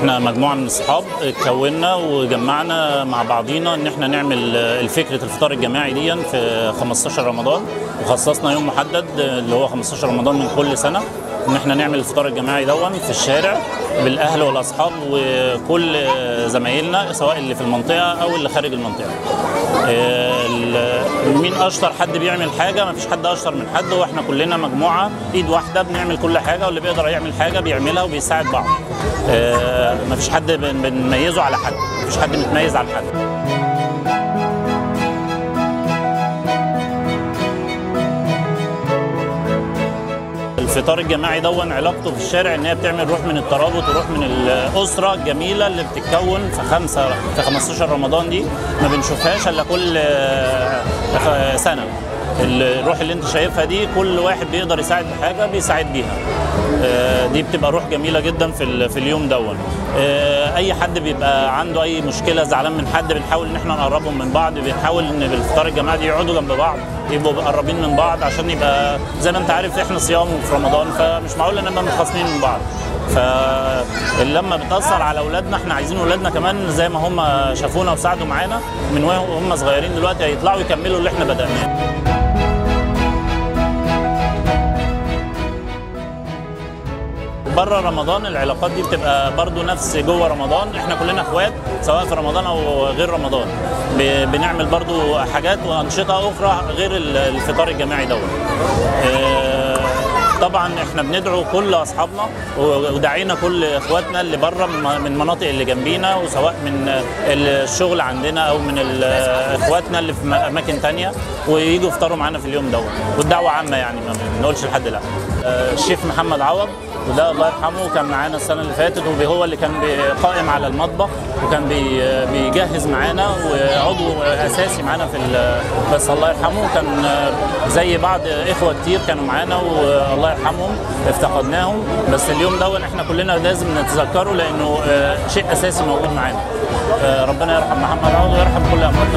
احنا مجموعه من الصحاب اتكونا وجمعنا مع بعضينا ان احنا نعمل الفكره الفطار الجماعي دي في 15 رمضان وخصصنا يوم محدد اللي هو 15 رمضان من كل سنه ان احنا نعمل الفطار الجماعي دون في الشارع بالاهل والاصحاب وكل زمايلنا سواء اللي في المنطقه او اللي خارج المنطقه. مين اشطر حد بيعمل حاجه ما فيش حد اشطر من حد واحنا كلنا مجموعه ايد واحده بنعمل كل حاجه واللي بيقدر يعمل حاجه بيعملها وبيساعد بعض. ما فيش حد بنميزه على حد، ما فيش حد متميز على حد. الفطار الجماعي دون علاقته في الشارع ان هي بتعمل روح من الترابط وروح من الاسره الجميله اللي بتتكون في خمسه في 15 رمضان دي ما بنشوفهاش الا كل سنه الروح اللي انت شايفها دي كل واحد بيقدر يساعد بحاجه بيساعد بيها دي بتبقى روح جميله جدا في في اليوم دون اي حد بيبقى عنده اي مشكله زعلان من حد بنحاول ان احنا نقربهم من بعض بنحاول ان بالفطار الجماعي دي يقعدوا جنب بعض يبقوا مقربين من بعض عشان يبقى زي ما انت عارف احنا صيام في رمضان فمش معقول ان نبقى متخاصمين من بعض فاللمه بتاثر على اولادنا احنا عايزين اولادنا كمان زي ما هم شافونا وساعدوا معانا من وهم صغيرين دلوقتي هيطلعوا يكملوا اللي احنا بدأناه بره رمضان العلاقات دي بتبقى برضو نفس جوه رمضان احنا كلنا اخوات سواء في رمضان او غير رمضان بنعمل برضو حاجات وانشطه اخرى غير الفطار الجماعي دوت طبعا احنا بندعو كل اصحابنا ودعينا كل اخواتنا اللي بره من المناطق اللي جنبينا وسواء من الشغل عندنا او من اخواتنا اللي في اماكن تانية ويجوا يفطروا معانا في اليوم دوت والدعوه عامه يعني ما بنقولش لحد لا الشيف محمد عوض وده الله يرحمه كان معانا السنه اللي فاتت وهو اللي كان قائم على المطبخ وكان بيجهز معانا وعضو اساسي معانا في بس الله يرحمه كان زي بعض اخوه كتير كانوا معانا والله يرحمهم افتقدناهم بس اليوم ده احنا كلنا لازم نتذكره لانه شيء اساسي موجود معانا ربنا يرحم محمد عوض ويرحم كل اموات